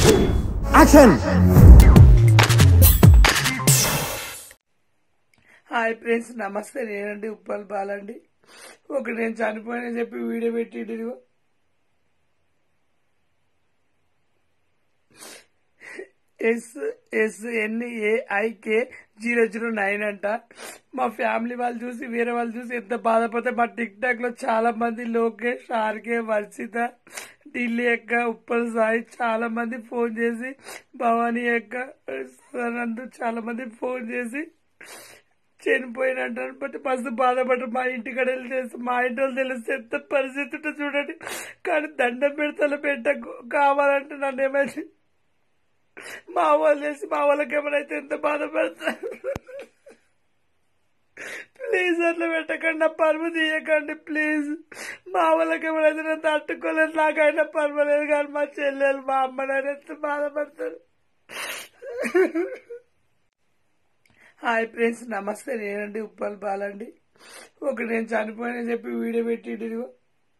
action hi friends నమస్తే నేనండి ఉప్పల్ బాలండి ఒక నేను చనిపోయిన చెప్పి వీడియో పెట్టిండు ఇదిగో S S N AIK zero zero nine అంట మా ఫ్యామిలీ వాళ్ళు చూసి వేరే వాళ్ళు చూసి ఎంత బాధపడితే మా టిక్ టాక్ లో చాలా మంది లోకేష్ ఆర్కే వర్షిత ఢిల్లీ అక్క ఉప్పల్ సాయి చాలా మంది ఫోన్ చేసి భవానీ అక్క సనందు చాలా మంది ఫోన్ చేసి చనిపోయినట్టు బట్ మస్తు బాధపడ్డారు మా ఇంటికాడ వెళ్ళి చేస్తే మా ఇంటి వాళ్ళు తెలిస్తే ఎంత పరిస్థితి ఉంటుందో చూడండి కానీ దండం పెడతా పెట్ట కావాలంటే నన్ను ఏమైనా మా వాళ్ళు చేసి మా వాళ్ళకి ఏమైనా ఎంత బాధపడతారు ప్లీజ్ అట్లా పెట్టకండి నా పరువు తీయకండి ప్లీజ్ మా వాళ్ళకి ఎవరైతే నేను తట్టుకోలేదు నాకైనా పర్వాలేదు కానీ మా చెల్లెలు మా అమ్మ నాన్న ఎంత బాధపడతారు హాయ్ ఫ్రెండ్స్ నమస్తే నేనండి ఉప్పల్ బాలండి ఒక నేను చనిపోయిన చెప్పి వీడియో పెట్టిండు ఇదిగో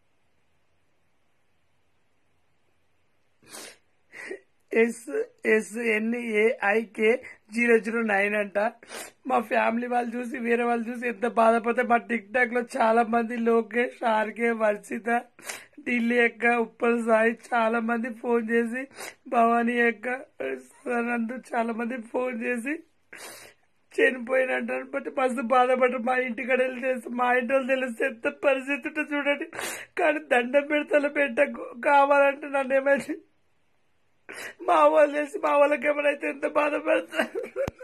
S S N AIK zero zero nine అంట మా ఫ్యామిలీ వాళ్ళు చూసి వేరే వాళ్ళు చూసి ఎంత బాధపడితే మా టిక్ టాక్ లో చాలా మంది లోకేష్ ఆర్కే వర్షిత ఢిల్లీ అక్క ఉప్పల్ సాయి చాలా మంది ఫోన్ చేసి భవానీ అక్క సనందు చాలా మంది ఫోన్ చేసి చనిపోయినట్టు బట్ మస్తు బాధపడ్డారు మా ఇంటికాడ వెళ్ళి చేస్తే మా ఇంటి వాళ్ళు తెలిస్తే ఎంత పరిస్థితి ఉంటుందో చూడండి కానీ దండం పెడతా పెట్ట కావాలంటే నన్ను ఏమైనా మా వాళ్ళు చేసి మా వాళ్ళకి ఏమైనా ఎంత బాధపడతారు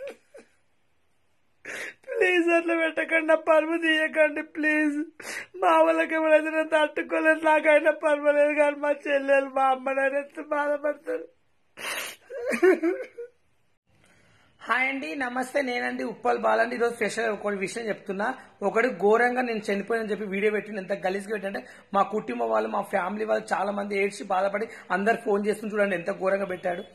ప్లీజ్ అట్లా పెట్టకండి నా పరువు తీయకండి ప్లీజ్ మా వాళ్ళకి ఏమైనా నేను తట్టుకోలేదు నాకైనా పర్వాలేదు కానీ మా చెల్లెలు మా అమ్మ నాన్న ఎంత బాధపడతారు హాయ్ అండి నమస్తే నేనండి ఉప్పల్ బాలండి ఈరోజు స్పెషల్ ఒక విషయం చెప్తున్నా ఒకటి ఘోరంగా నేను చనిపోయానని చెప్పి వీడియో పెట్టిన ఎంత గలీజ్గా పెట్టంటే మా కుటుంబం వాళ్ళు మా ఫ్యామిలీ వాళ్ళు చాలా మంది ఏడ్చి బాధపడి అందరు ఫోన్ చేస్తుని చూడండి ఎంత ఘోరంగా పెట్టాడు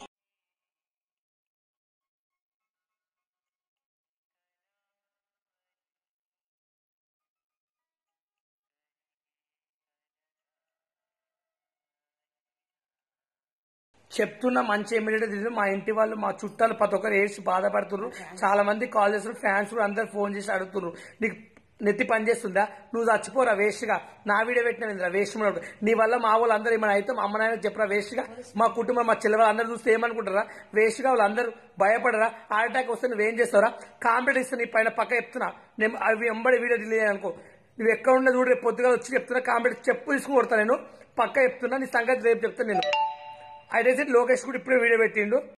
చెప్తున్నా మంచి ఇమీడియట్ తెలియదు మా ఇంటి వాళ్ళు మా చుట్టాలు ప్రతి ఒక్కరు ఏడ్చి బాధపడుతున్నారు చాలా మంది కాల్ చేస్తున్నారు ఫ్యాన్స్ కూడా అందరు ఫోన్ చేసి అడుగుతున్నారు నీకు నెత్తి పని చేస్తుందా నువ్వు చచ్చిపోరా వేస్ట్గా నా వీడియో పెట్టిన వేస్ట్ నీ వల్ల మా వాళ్ళు అందరూ ఏమైనా అయితే మా అమ్మ నాయన చెప్పరా వేస్ట్గా మా కుటుంబం మా చెల్లె వాళ్ళు అందరూ చూస్తే ఏమనుకుంటారా వేస్ట్గా వాళ్ళందరూ భయపడరా హార్ట్ అటాక్ వస్తే నువ్వేం చేస్తారా కాంప్లీట్ ఇస్తే నీ పైన పక్క చెప్తున్నా నేను అవి ఎంబడి వీడియో డిలే అనుకో నువ్వు ఎక్కడ ఉన్నది చూడు రేపు పొద్దుగా వచ్చి చెప్తున్నా కాంప్లీట్ చెప్పు తీసుకుని కొడతా నేను పక్క చెప్తున్నా నీ సంగతి రేపు చెప్తాను నేను అయితే లోకేష్ కూడా ఇప్పుడే వీడియో పెట్టిండు